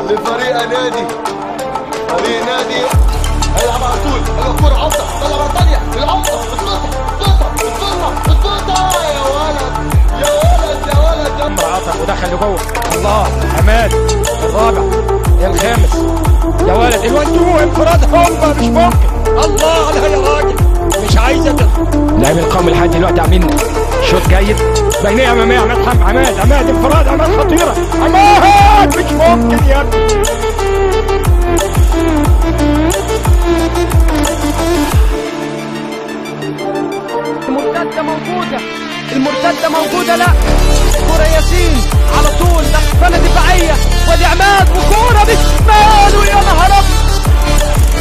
لفريق نادي فريق نادي هيلعب على طول هيبقى كرة عمدة طلع مرة تانية العمدة الخطة الخطة الخطة الخطة يا ولد يا ولد يا ولد يا عمر عطر ودخل لجوه الله عماد الرابع الخامس يا ولد الوان انفراد هوبا مش ممكن الله عليها يا راجل مش عايزه تدخل لاعبين القوم لحد دلوقتي عاملين شوط جيد بينيه اماميه عماد حمد عماد عماد انفراد عماد خطيره عماد مش ممكن يا ابني المرتدة موجودة المرتدة موجودة لا كرة ياسين على طول نقفلة دفاعية وادي عماد وكرة بشماله يا نهار أبيض.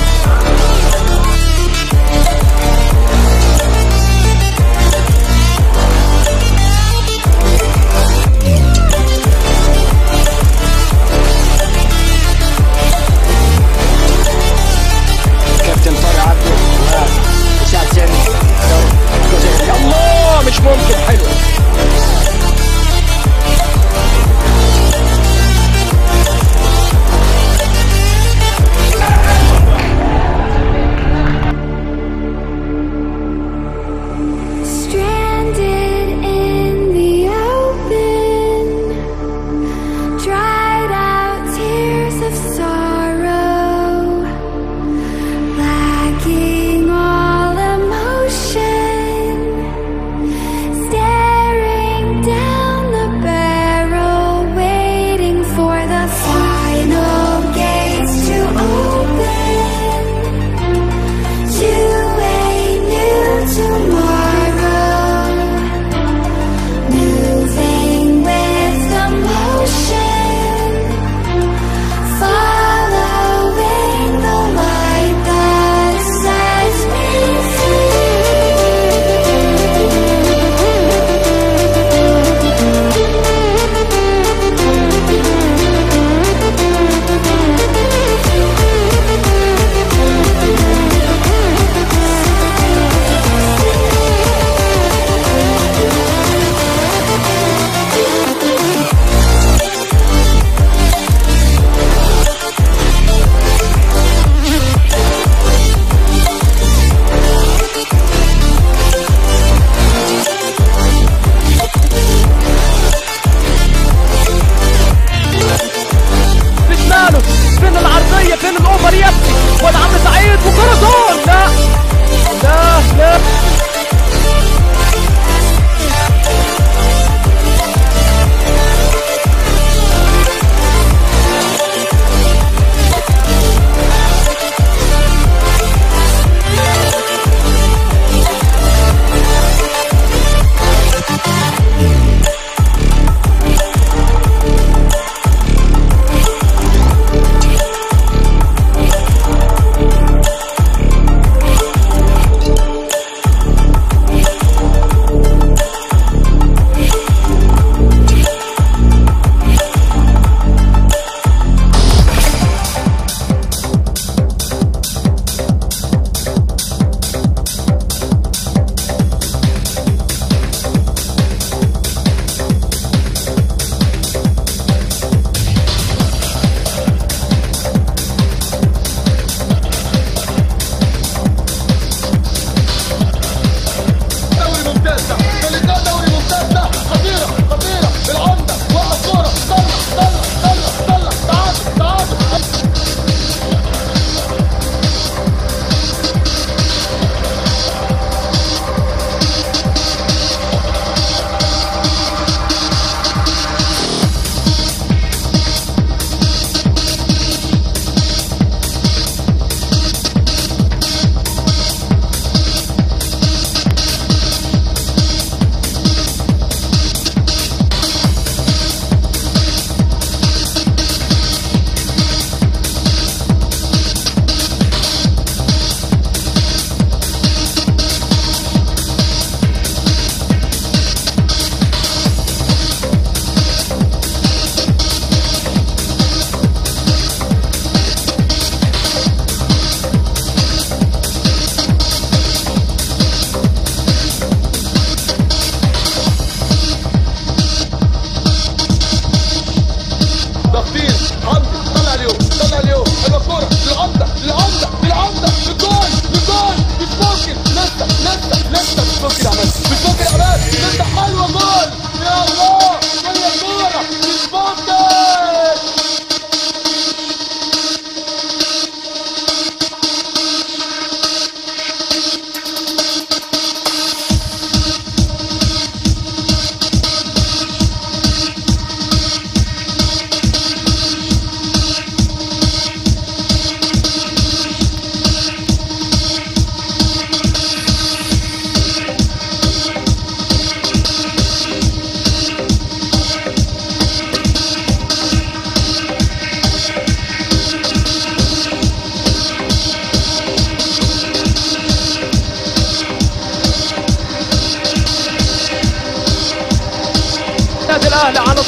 كابتن طارق عبده وسعد سامي الله مش ممكن حلو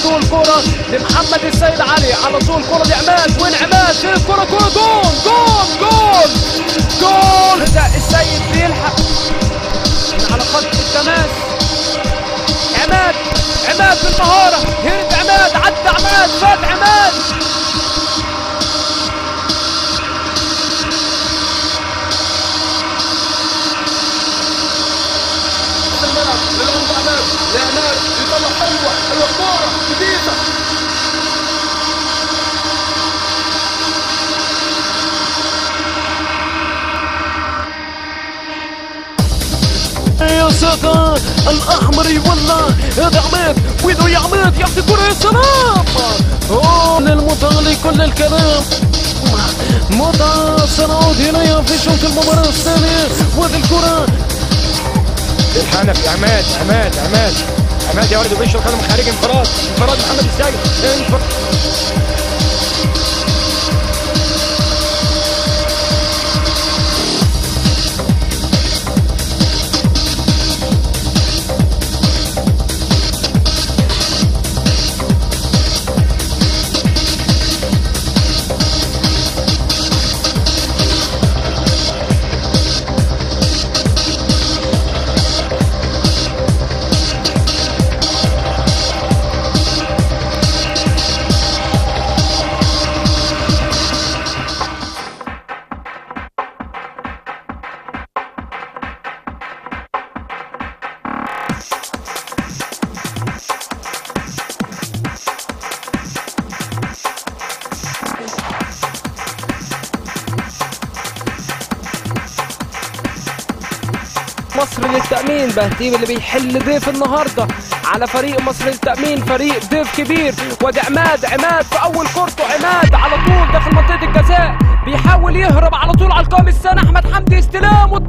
طول كرة لمحمد السيد علي على طول كرة لعماد وين عماد في الكرة كرة جول جول جول جول بدأ السيد بيلحق من على خط التماس عماد عماد بالمهارة هرب عماد عدى عماد فات عماد الملعب للعمد عماد لعماد يطلع حلوه حلوه كوره جديده يا ساتر الاحمر يولع هذا عماد وينه يا عماد يعطي كرة يا سلام اوه للمتعة كل الكلام متعة سنعود هنا في شوط المباراة الثانية وهذه الكرة الحنفي عماد عماد عماد عماد يا ولد وبيشرب قدم خارج انفراد انفراد محمد السيد انفراد مصر للتأمين بهتيم اللي بيحل ضيف النهاردة على فريق مصر للتأمين فريق ضيف كبير وادي عماد عماد في أول كورته عماد على طول داخل منطقة الجزاء بيحاول يهرب على طول على القائم السنة أحمد حمدي استلام و...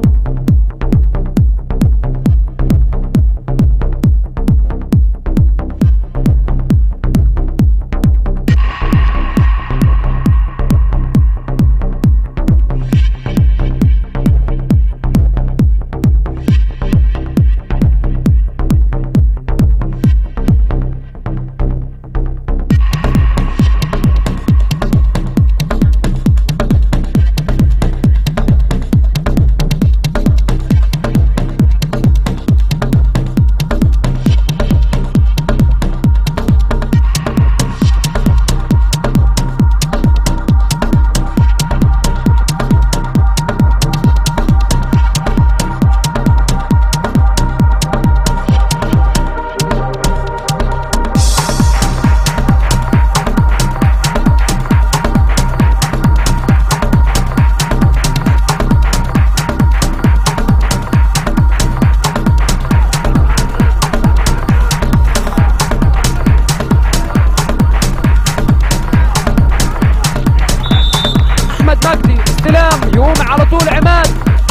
أحمد مجدي استلام يقوم على طول عماد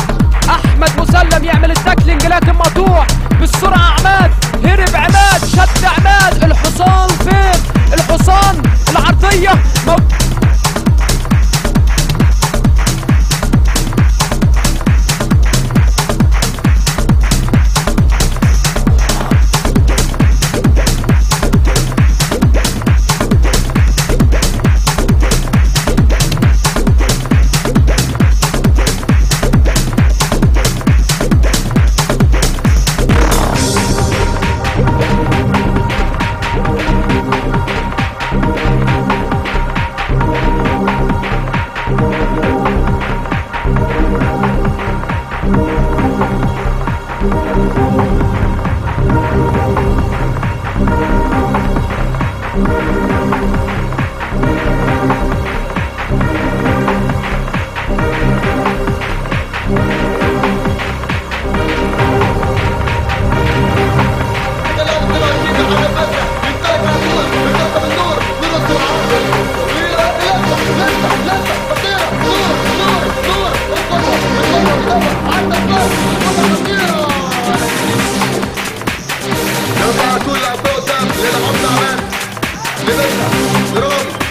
أحمد مسلم يعمل التاكلينج لكن مقطوع بالسرعة عماد هرب عماد شد عماد الحصان فين الحصان العرضية مو...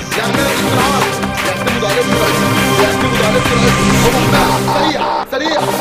سريع سريع